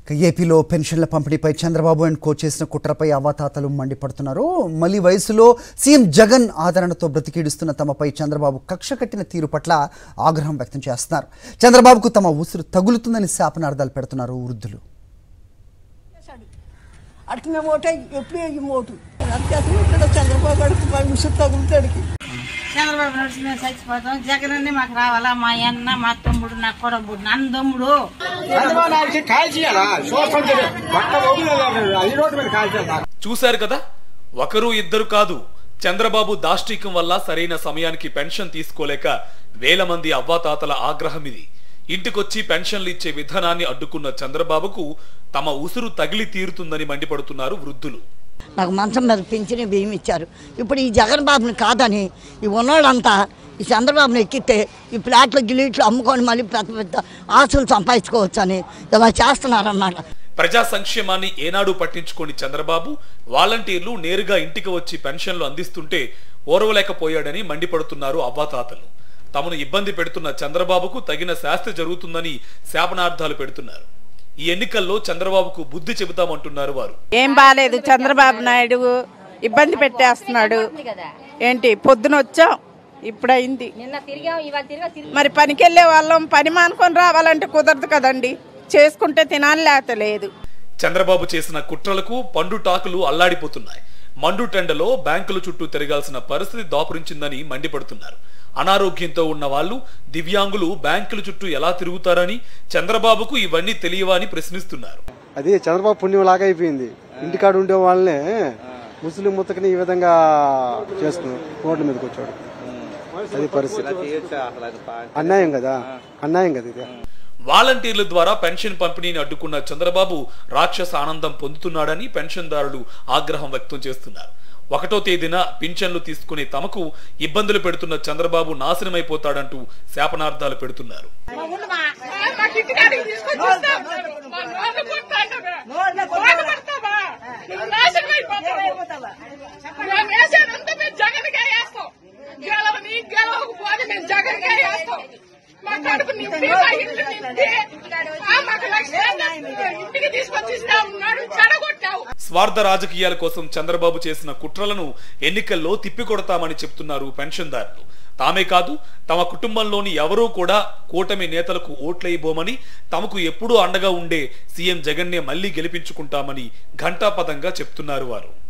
ఇక ఏపీలో పెన్షన్ల పంపిణీపై చంద్రబాబు అండ్ కో చేసిన కుట్రపై అవాతాతలు మండిపడుతున్నారు మళ్ళీ వయసులో సీఎం జగన్ ఆదరణతో బ్రతికిడుస్తున్న తమపై చంద్రబాబు కక్ష కట్టిన తీరు పట్ల ఆగ్రహం వ్యక్తం చేస్తున్నారు చంద్రబాబుకు తమ ఉసురు తగులుతుందని శాపనార్థాలు పెడుతున్నారు వృద్ధులు అడికి మేము ఓటే ఎప్పుడు వేయం ఓటు అంతేకాదు ఇక్కడ చంద్రబాబు అడికి మా ఉసురు తగులుతాడికి చంద్రబాబు నడిచి మేము చచ్చిపోతాం జగన్ అన్ని మాకు రావాలా మా అన్న మా తమ్ముడు నా కొడబుడు నన్ను తమ్ముడు చంద్రబాబు నాయుడికి కాల్చేయాలా చూస్తుంటే పక్క ఊపిరి ఐదు రోడ్డు మీద కాల్చేయాలి చూశారు కదా ఒకరు ఇద్దరు కాదు చంద్రబాబు దాష్టీకం వల్ల సరైన సమయానికి పెన్షన్ తీసుకోలేక వేల మంది అవ్వాతాతల ఆగ్రహం ఇది ఇంటికొచ్చి పెన్షన్లు ఇచ్చే విధానాన్ని అడ్డుకున్న చంద్రబాబుకు తమ ఉసురు తగిలి తీరుతుందని మండిపడుతున్నారు వృద్ధులు నాకు మంచం మీద పెంచిన బియ్యం ఇచ్చారు ఇప్పుడు ఈ జగన్ బాబుని కాదని ఈ ఉన్నోళ్ళంతా ఈ చంద్రబాబుని ఎక్కితే ఈ ప్లాట్లు గిలీట్లు అమ్ముకొని మళ్ళీ పెద్ద పెద్ద ఆస్తులు సంపాదించుకోవచ్చు అని ఇలా చేస్తున్నారన్నమాట ప్రజా సంక్షేమాన్ని ఏనాడు పట్టించుకోని చంద్రబాబు వాలంటీర్లు నేరుగా ఇంటికి వచ్చి పెన్షన్లు అందిస్తుంటే ఓర్వలేకపోయాడని మండిపడుతున్నారు అవ్వాతాతలు తమను ఇబ్బంది పెడుతున్న చంద్రబాబుకు తగిన శాస్తి జరుగుతుందని శాపనార్థాలు పెడుతున్నారు ఈ ఎన్నికల్లో చంద్రబాబుకు బుద్ధి చెబుతామంటున్నారు వారు ఏం బాగాలేదు చంద్రబాబు నాయుడు ఇబ్బంది పెట్టేస్తున్నాడు ఏంటి పొద్దున వచ్చాం ఇప్పుడైంది నిన్న తిరిగాం ఇవాళ తిరిగా తిరిగి మరి పనికి వెళ్ళే వాళ్ళం పని మానుకొని రావాలంటే కుదరదు కదండి చేసుకుంటే తినాలి లేకపోతే లేదు చంద్రబాబు చేసిన కుట్రలకు పండుటాకులు అల్లాడిపోతున్నాయి మండుటెండలో బ్యాంకుల చుట్టూ తిరగాల్సిన పరిస్థితి దాపురించిందని మండిపడుతున్నారు అనారోగ్యంతో ఉన్న వాళ్ళు దివ్యాంగులు బ్యాంకుల చుట్టూ ఎలా తిరుగుతారని చంద్రబాబుకు ఇవన్నీ తెలియవా అని ప్రశ్నిస్తున్నారు అది చంద్రబాబు పుణ్యం లాగా అయిపోయింది ఇంటికాడ ఉండే వాళ్ళనే ముస్లిం ముత్తకని ఈ విధంగా చేస్తున్నాం రోడ్ల మీదకి వచ్చాడు అది పరిస్థితి అన్యాయం కదా అన్యాయం కదా ఇది వాలంటీర్ల ద్వారా పెన్షన్ పంపిణీని అడ్డుకున్న చంద్రబాబు రాక్షస ఆనందం పొందుతున్నాడని పెన్షన్దారులు ఆగ్రహం వ్యక్తం చేస్తున్నారు ఒకటో తేదీన పింఛన్లు తీసుకునే తమకు ఇబ్బందులు పెడుతున్న చంద్రబాబు నాశనమైపోతాడంటూ శాపనార్థాలు పెడుతున్నారు స్వార్థ రాజకీయాల కోసం చంద్రబాబు చేసిన కుట్రలను ఎన్నికల్లో తిప్పికొడతామని చెప్తున్నారు పెన్షన్దారులు తామే కాదు తమ కుటుంబంలోని ఎవరూ కూడా కూటమి నేతలకు ఓట్లేయబోమని తమకు ఎప్పుడూ అండగా ఉండే సీఎం జగన్నే మళ్లీ గెలిపించుకుంటామని ఘంటాపదంగా చెప్తున్నారు వారు